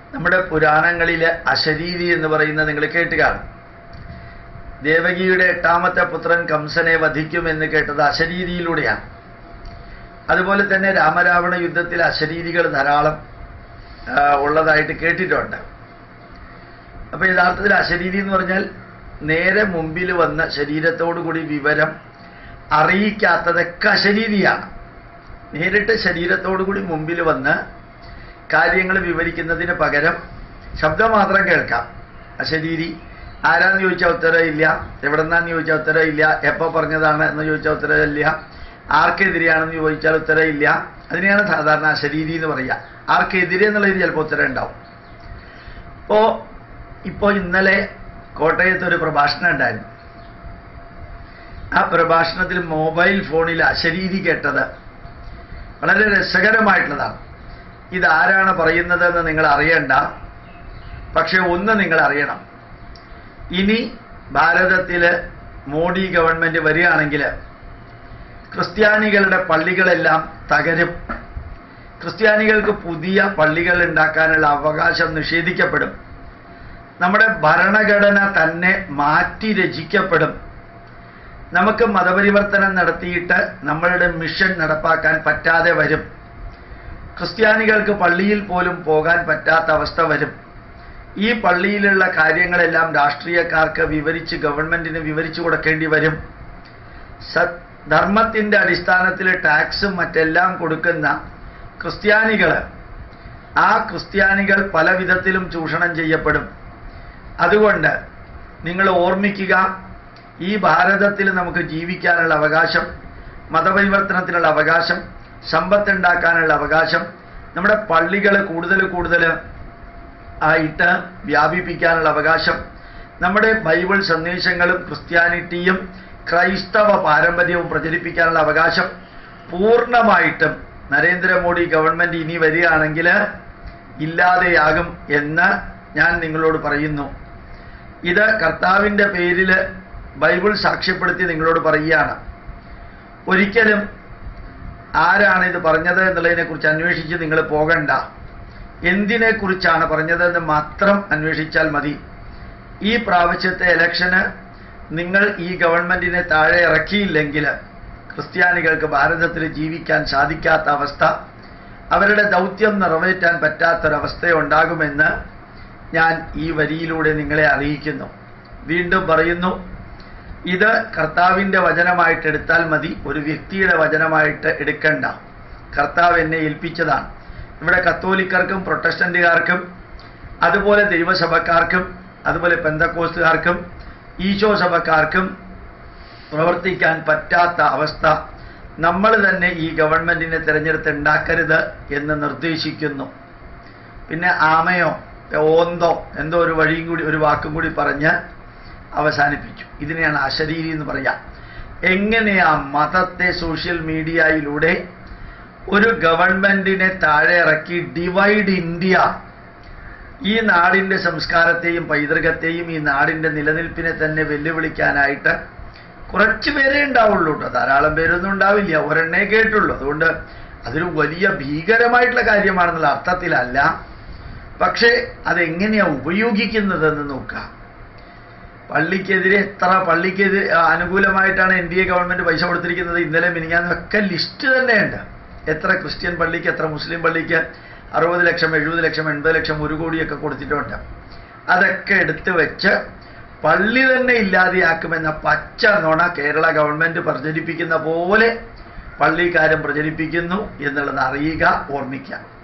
നമ്മുടെ പുരാണങ്ങളിലെ അശരീരി എന്ന് പറയുന്നത് നിങ്ങൾ കേട്ട് കാണും ദേവകിയുടെ എട്ടാമത്തെ പുത്രൻ കംസനെ വധിക്കുമെന്ന് കേട്ടത് അശരീരിയിലൂടെയാണ് അതുപോലെ തന്നെ രാമരാവണ യുദ്ധത്തിൽ അശരീരികൾ ധാരാളം ആ, ഉള്ളതായിട്ട് കേട്ടിട്ടുണ്ട് അപ്പൊ യഥാർത്ഥത്തിൽ അശരീരി എന്ന് പറഞ്ഞാൽ നേരെ മുമ്പിൽ വന്ന ശരീരത്തോടുകൂടി വിവരം അറിയിക്കാത്തതൊക്കെ അശരീരിയാണ് നേരിട്ട് ശരീരത്തോടുകൂടി മുമ്പിൽ വന്ന് കാര്യങ്ങൾ വിവരിക്കുന്നതിന് പകരം ശബ്ദം മാത്രം കേൾക്കാം അശരീരി ആരാന്ന് ചോദിച്ചാൽ ഉത്തരവില്ല എവിടെന്നാന്ന് ചോദിച്ചാൽ ഉത്തരവില്ല എപ്പോൾ പറഞ്ഞതാണ് എന്ന് ചോദിച്ചാൽ ഉത്തരവില്ല ആർക്കെതിരെയാണെന്ന് ചോദിച്ചാൽ ഉത്തരവില്ല അതിനെയാണ് സാധാരണ അശരീരി എന്ന് പറയുക ആർക്കെതിരെ എന്നുള്ളതിന് ചിലപ്പോൾ ഉത്തരം ഉണ്ടാവും അപ്പോൾ ഇപ്പോൾ ഇന്നലെ കോട്ടയത്ത് ഒരു പ്രഭാഷണം ഉണ്ടായിരുന്നു ആ പ്രഭാഷണത്തിൽ മൊബൈൽ ഫോണിൽ അശരീരി കേട്ടത് വളരെ രസകരമായിട്ടുള്ളതാണ് ഇതാരാണ് പറയുന്നതെന്ന് നിങ്ങൾ അറിയണ്ട പക്ഷെ ഒന്ന് നിങ്ങൾ അറിയണം ഇനി ഭാരതത്തിൽ മോഡി ഗവൺമെന്റ് വരികയാണെങ്കിൽ ക്രിസ്ത്യാനികളുടെ പള്ളികളെല്ലാം തകരും ക്രിസ്ത്യാനികൾക്ക് പുതിയ പള്ളികൾ ഉണ്ടാക്കാനുള്ള അവകാശം നിഷേധിക്കപ്പെടും നമ്മുടെ ഭരണഘടന തന്നെ മാറ്റി രചിക്കപ്പെടും നമുക്ക് മതപരിവർത്തനം നടത്തിയിട്ട് നമ്മളുടെ മിഷൻ നടപ്പാക്കാൻ പറ്റാതെ വരും ക്രിസ്ത്യാനികൾക്ക് പള്ളിയിൽ പോലും പോകാൻ പറ്റാത്ത അവസ്ഥ വരും ഈ പള്ളിയിലുള്ള കാര്യങ്ങളെല്ലാം രാഷ്ട്രീയക്കാർക്ക് വിവരിച്ച് ഗവൺമെന്റിന് വിവരിച്ചു കൊടുക്കേണ്ടി വരും സ- ധർമ്മത്തിന്റെ അടിസ്ഥാനത്തിൽ ടാക്സും മറ്റെല്ലാം കൊടുക്കുന്ന ക്രിസ്ത്യാനികൾ ആ ക്രിസ്ത്യാനികൾ പല വിധത്തിലും ചൂഷണം ചെയ്യപ്പെടും അതുകൊണ്ട് നിങ്ങൾ ഓർമ്മിക്കുക ഈ ഭാരതത്തിൽ നമുക്ക് ജീവിക്കാനുള്ള അവകാശം മതപരിവർത്തനത്തിനുള്ള അവകാശം സമ്പത്തുണ്ടാക്കാനുള്ള അവകാശം നമ്മുടെ പള്ളികൾ കൂടുതൽ കൂടുതൽ ആയിട്ട് വ്യാപിപ്പിക്കാനുള്ള അവകാശം നമ്മുടെ ബൈബിൾ സന്ദേശങ്ങളും ക്രിസ്ത്യാനിറ്റിയും ക്രൈസ്തവ പാരമ്പര്യവും പ്രചരിപ്പിക്കാനുള്ള അവകാശം പൂർണ്ണമായിട്ടും നരേന്ദ്രമോദി ഗവൺമെന്റ് ഇനി വരികയാണെങ്കിൽ ഇല്ലാതെയാകും എന്ന് ഞാൻ നിങ്ങളോട് പറയുന്നു ഇത് കർത്താവിൻ്റെ പേരിൽ ബൈബിൾ സാക്ഷ്യപ്പെടുത്തി നിങ്ങളോട് പറയുകയാണ് ഒരിക്കലും ആരാണ് ഇത് പറഞ്ഞത് എന്നുള്ളതിനെക്കുറിച്ച് അന്വേഷിച്ച് നിങ്ങൾ പോകണ്ട എന്തിനെക്കുറിച്ചാണ് പറഞ്ഞതെന്ന് മാത്രം അന്വേഷിച്ചാൽ മതി ഈ പ്രാവശ്യത്തെ ഇലക്ഷന് നിങ്ങൾ ഈ ഗവൺമെന്റിനെ താഴെ ഇറക്കിയില്ലെങ്കിൽ ക്രിസ്ത്യാനികൾക്ക് ഭാരതത്തിൽ ജീവിക്കാൻ സാധിക്കാത്ത അവസ്ഥ അവരുടെ ദൗത്യം നിറവേറ്റാൻ പറ്റാത്തൊരവസ്ഥയുണ്ടാകുമെന്ന് ഞാൻ ഈ വരിയിലൂടെ നിങ്ങളെ അറിയിക്കുന്നു വീണ്ടും പറയുന്നു ഇത് കർത്താവിൻ്റെ വചനമായിട്ട് എടുത്താൽ മതി ഒരു വ്യക്തിയുടെ വചനമായിട്ട് എടുക്കണ്ട കർത്താവ് എന്നെ ഏൽപ്പിച്ചതാണ് ഇവിടെ കത്തോലിക്കർക്കും പ്രൊട്ടസ്റ്റന്റുകാർക്കും അതുപോലെ ദൈവസഭക്കാർക്കും അതുപോലെ പെന്തക്കോസ്തുകാർക്കും ഈശോ സഭക്കാർക്കും പ്രവർത്തിക്കാൻ പറ്റാത്ത അവസ്ഥ നമ്മൾ തന്നെ ഈ ഗവൺമെന്റിനെ തിരഞ്ഞെടുത്ത് ഉണ്ടാക്കരുത് എന്ന് നിർദ്ദേശിക്കുന്നു പിന്നെ ആമയോ ഓന്തോ എന്തോ ഒരു വഴിയും കൂടി ഒരു വാക്കും കൂടി പറഞ്ഞ് അവസാനിപ്പിച്ചു ഇതിനെയാണ് അശരീരി എന്ന് പറയാം എങ്ങനെയാ മതത്തെ സോഷ്യൽ മീഡിയയിലൂടെ ഒരു ഗവൺമെന്റിനെ താഴെ ഇറക്കി ഡിവൈഡ് ഇന്ത്യ ഈ നാടിന്റെ സംസ്കാരത്തെയും പൈതൃകത്തെയും ഈ നാടിന്റെ നിലനിൽപ്പിനെ തന്നെ വെല്ലുവിളിക്കാനായിട്ട് കുറച്ച് പേരേ ഉണ്ടാവുള്ളൂ കേട്ടോ ധാരാളം പേരൊന്നും ഉണ്ടാവില്ല ഒരെണ്ണേ കേട്ടുള്ളൂ അതുകൊണ്ട് അതൊരു വലിയ ഭീകരമായിട്ടുള്ള കാര്യമാണെന്നുള്ള അർത്ഥത്തിലല്ല പക്ഷേ അതെങ്ങനെയാ ഉപയോഗിക്കുന്നതെന്ന് നോക്കാം പള്ളിക്കെതിരെ എത്ര പള്ളിക്കെതിരെ അനുകൂലമായിട്ടാണ് എൻ ഡി എ ഗവൺമെന്റ് പൈസ കൊടുത്തിരിക്കുന്നത് ഇന്നലെ മിനിഞ്ഞാന്നൊക്കെ ലിസ്റ്റ് തന്നെയുണ്ട് എത്ര ക്രിസ്ത്യൻ പള്ളിക്ക് എത്ര മുസ്ലിം പള്ളിക്ക് അറുപത് ലക്ഷം എഴുപത് ലക്ഷം എൺപത് ലക്ഷം ഒരു കോടിയൊക്കെ കൊടുത്തിട്ടുണ്ട് അതൊക്കെ എടുത്തു വെച്ച് പള്ളി തന്നെ ഇല്ലാതെയാക്കുമെന്ന പച്ച നുണ കേരള ഗവൺമെന്റ് പ്രചരിപ്പിക്കുന്ന പോലെ പള്ളിക്കാരൻ പ്രചരിപ്പിക്കുന്നു എന്നുള്ളത് അറിയുക ഓർമ്മിക്കാം